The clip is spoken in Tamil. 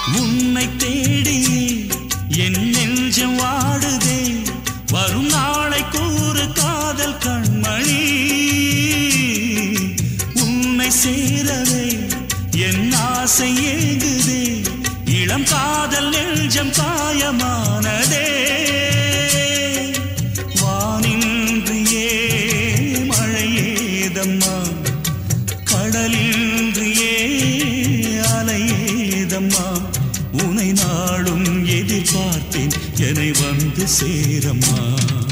உன்னை தேடி என் நெஞ்சம் வாடுதே வரும் நாளை கூறு காதல் கண்மணி உன்னை சேரவே என் ஆசை ஏங்குதே இளம் காதல் நெஞ்சம் காயமானதே வானின்றியே மழையேதம்மா கடலின்றியே அலையேதம்மா உனை நாளும் எதிர்பார்த்தேன் என்னை வந்து சேரம்மா